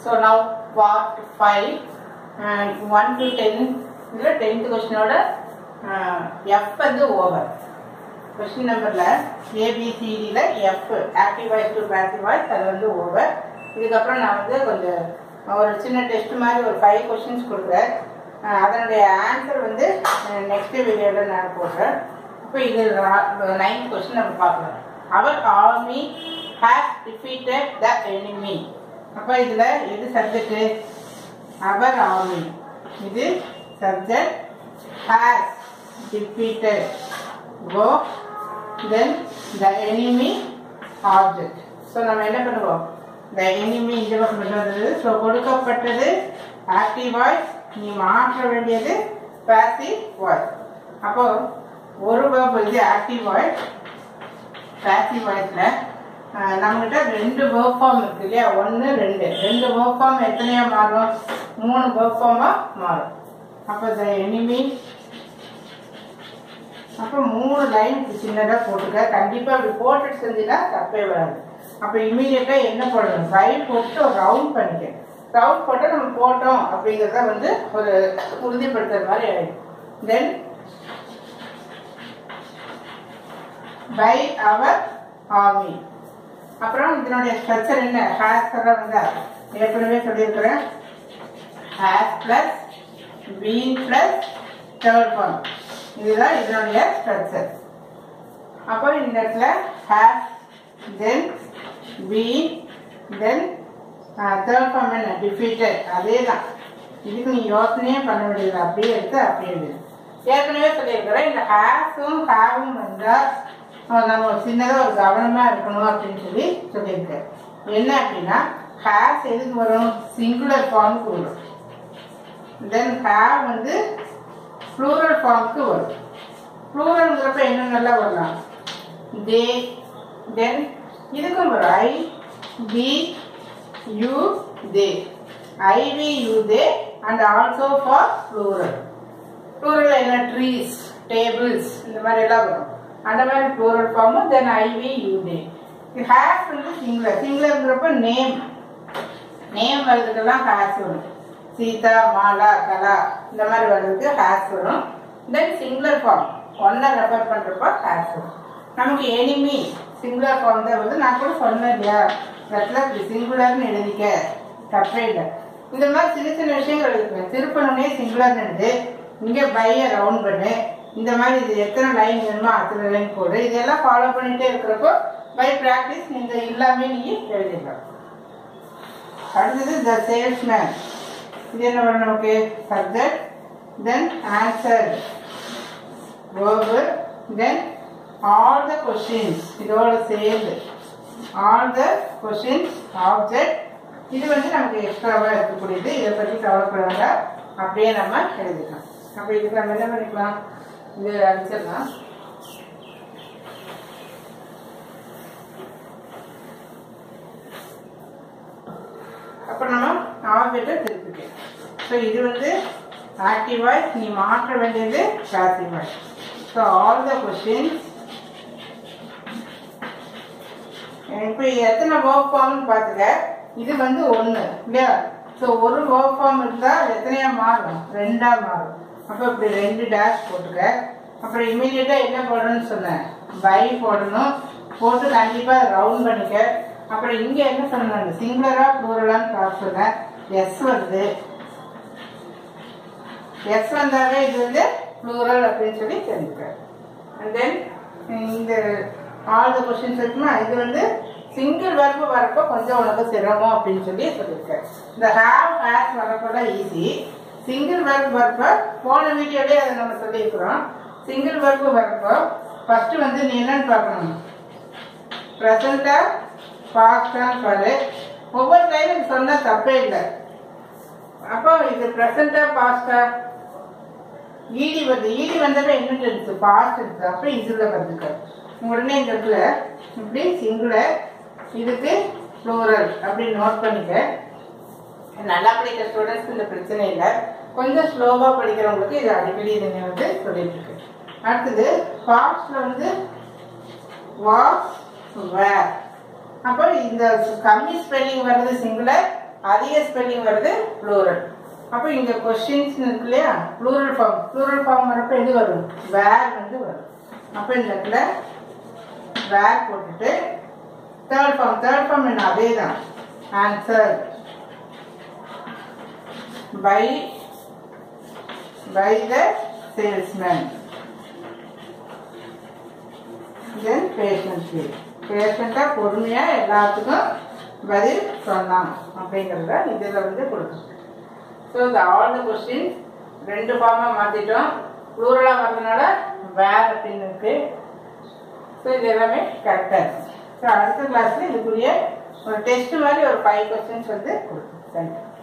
so now part five one to ten இதில் tenth கொஸ்டினோட F வந்து ஓவர் கொஸ்டின் நம்பரில் ஏபிசிடியில் F active voice to passive voice அது வந்து ஓவர் இதுக்கப்புறம் நான் வந்து கொஞ்சம் ஒரு சின்ன டெஸ்ட் மாதிரி ஒரு ஃபைவ் கொஸ்டின்ஸ் கொடுக்குறேன் அஹ் அதனுடைய ஆன்சர் வந்து நெக்ஸ்ட் வீடியோவில் நான் போடுறேன் இப்போ இது நைன்த் கொஸ்டின் நம்ம பார்க்கலாம் our army has defeated the enemy அப்போ இதில் எது சப்ஜெக்ட் அவர் ஆர்மி இது subject has defeated go then the enemy object so நம்ம என்ன பண்ணுவோம் the enemy இந்த பக்கம் கொண்டு வந்தது ஸோ கொடுக்கப்பட்டது ஆக்டிவ் வாய்ஸ் நீ மாற்ற வேண்டியது பாசிவ் வாய்ஸ் அப்போ ஒரு verb இது ஆக்டிவ் வாய்ஸ் பாசிவ் வாய்ஸில் நம்மகிட்ட ரெண்டு வேர்க் ஃபார்ம் இருக்கு இல்லையா ஒன்று ரெண்டு ரெண்டு வேர்க் ஃபார்ம் எத்தனையா மாறும் மூணு வேர்க் ஃபார்மாக மாறும் அப்போ த எனிமி அப்போ மூணு லைன் சின்னதாக போட்டுக்க கண்டிப்பாக அப்படி போட்டுட்டு செஞ்சீங்கன்னா தப்பே வராது அப்போ இமீடியட்டாக என்ன போடணும் பை போட்டு ஒரு ரவுண்ட் பண்ணிக்க ரவுண்ட் போட்டு நம்ம போட்டோம் அப்படிங்கிறத வந்து ஒரு உறுதிப்படுத்துற மாதிரி ஆயிடும் தென் பை அவர் ஆர்மி அப்புறம் இதனுடைய ஸ்ட்ரக்சர் என்ன ஹேஸ் வந்து ஏற்கனவே சொல்லியிருக்கிறேன் has plus been plus third form இதுதான் இதனுடைய ஸ்ட்ரக்சர் அப்போ இந்த இடத்துல has then been then third form என்ன டிஃபீட்டட் அதே தான் இதுக்கு நீ யோசனையே பண்ண வேண்டியது அப்படியே எடுத்து அப்படியே எழுது ஏற்கனவே சொல்லியிருக்கிறேன் இந்த ஹேஸும் ஹேவும் வந்தால் நம்ம சின்னதாக ஒரு கவனமாக இருக்கணும் அப்படின்னு சொல்லி சொல்லியிருக்கேன் என்ன அப்படின்னா ஹேஸ் எதுக்கு வரும் சிங்குலர் ஃபார்முக்கு வரும் தென் ஹேவ் வந்து ப்ளூரல் ஃபார்முக்கு வரும் ப்ளூரல்ங்கிறப்ப என்னென்னலாம் வரலாம் தே தென் இதுக்கும் வரும் I we you they I we you they and also for plural plural என்ன ட்ரீஸ் டேபிள்ஸ் இந்த மாதிரி எல்லாம் வரும் அந்த மாதிரி ப்ளூரல் ஃபார்மும் then I we you they has வந்து சிங்குலர் சிங்குலர்ங்கிறப்ப நேம் நேம் வர்றதுக்கெல்லாம் ஹேஸ் வரும் சீதா மாலா கலா இந்த மாதிரி வர்றதுக்கு ஹேஸ் வரும் தென் சிங்குலர் ஃபார்ம் ஒன்றை ரெஃபர் பண்ணுறப்போ ஹேஸ் வரும் நமக்கு எனிமி சிங்குலர் ஃபார்ம் தான் வந்து நான் கூட சொன்னேன் இல்லையா இடத்துல இப்படி சிங்குலர்னு எழுதிக்க தப்பே இல்லை இந்த மாதிரி சின்ன சின்ன விஷயங்கள் எழுதுவேன் திருப்பணுன்னே சிங்குலர்னு எழுது இங்கே பையை ரவுண்ட் பண்ணு இந்த மாதிரி இது எத்தனை லைன் வேணுமோ அத்தனை லைன் போடு இதெல்லாம் ஃபாலோ பண்ணிட்டே இருக்கிறப்போ பை ப்ராக்டிஸ் இந்த எல்லாமே நீ எழுதிடலாம் அடுத்தது த சேல்ஸ்மேன் இது என்ன வரும் நமக்கு subject then answer verb then all the questions இதோட சேர்ந்து ஆல் த கொஷின்ஸ் ஆப்ஜெக்ட் இது வந்து நமக்கு எக்ஸ்ட்ராவாக இருக்கக்கூடியது இதை பற்றி கவலைப்படாங்க அப்படியே நம்ம எழுதிக்கலாம் அப்போ இதுக்கு நம்ம என்ன பண்ணிக்கலாம் இது அடிச்சிடலாம் அப்போ நம்ம ஆப்ஜெக்டை திருப்பிக்கலாம் ஸோ இது வந்து ஆக்டிவ் வாய்ஸ் நீ மாற்ற வேண்டியது passive voice so all the questions இப்போ எத்தனை ஒர்க் ஃபார்ம்னு பார்த்துக்க இது வந்து ஒன்று இல்லையா ஸோ ஒரு ஒர்க் ஃபார்ம் இருந்தால் எத்தனையா மாறும் ரெண்டா மாறும் அப்போ இப்படி ரெண்டு டேஷ் போட்டுக்க அப்புறம் இமீடியட்டாக என்ன போடணும்னு சொன்னேன் பை போடணும் போட்டு கண்டிப்பாக ரவுண்ட் பண்ணிக்க அப்புறம் இங்கே என்ன சொன்னேன் சிங்குலரா ப்ளூரலான்னு பார்த்து சொன்னேன் எஸ் வருது எஸ் வந்தாவே இது வந்து ப்ளூரல் அப்படின்னு சொல்லி தெரிஞ்சுக்க அண்ட் தென் இந்த ஆல் த கொஸ்டின்ஸ் இருக்குமா இது வந்து சிங்கிள் வர்பு வரப்போ கொஞ்சம் உனக்கு சிரமம் அப்படின்னு சொல்லி சொல்லியிருக்கேன் இந்த ஹேவ் ஹேஸ் வரப்போலாம் ஈஸி சிங்கிள் வர்பு வரப்போ போன வீடியோலேயே அதை நம்ம சொல்லியிருக்கிறோம் சிங்கிள் வர்பு வரப்போ ஃபர்ஸ்ட் வந்து நீ என்னன்னு பார்க்கணும் ப்ரெசண்டா பாஸ்டான்னு பாரு ஒவ்வொரு டைம் இது சொன்னால் தப்பே இல்லை அப்போ இது ப்ரெசண்டா பாஸ்டா ஈடி வருது ஈடி வந்தப்ப என்ன இருந்துச்சு பாஸ்ட் இருக்குது அப்போ இதில் வந்துக்க உடனே இந்த இடத்துல இப்படி சிங்குலர் இதுக்கு ப்ளூரல் அப்படின்னு நோட் பண்ணிக்க நல்லா படிக்கிற ஸ்டூடெண்ட்ஸ்க்கு இந்த பிரச்சனை இல்லை கொஞ்சம் ஸ்லோவாக படிக்கிறவங்களுக்கு இது அடிக்கடி இதை நீ வந்து சொல்லிட்டு இருக்கு அடுத்தது பாஸ்ட்ல வந்து வாஸ் வேர் அப்போ இந்த கம்மி ஸ்பெல்லிங் வர்றது சிங்குலர் அதிக ஸ்பெல்லிங் வருது ப்ளூரல் அப்போ இங்க கொஸ்டின்ஸ் இருக்கு இல்லையா ப்ளூரல் ஃபார்ம் ப்ளூரல் ஃபார்ம் வரப்ப எது வரும் வேர் வந்து வரும் அப்போ இந்த இடத்துல வேர் போட்டுட்டு தேர்ட் ஃபார்ம் தேர்ட் ஃபார்ம் என்ன அதே தான் answer by by the salesman then patiently பேஷண்ட்டாக பொறுமையாக எல்லாத்துக்கும் பதில் சொன்னான் அப்படிங்கிறத இதில் வந்து கொடுக்கும் ஸோ இந்த ஆல் த கொஸ்டின் ரெண்டு ஃபார்மாக மாற்றிட்டோம் ப்ளூரலாக வர்றதுனால வேர் அப்படின்னு இருக்கு ஸோ இது எல்லாமே கரெக்டாக இருக்கும் ஸோ அடுத்த கிளாஸில் இதுக்குரிய ஒரு டெஸ்ட் மாதிரி ஒரு ஃபைவ் கொஸ்டின்ஸ் வந்து கொடுக்கும் தேங்க்யூ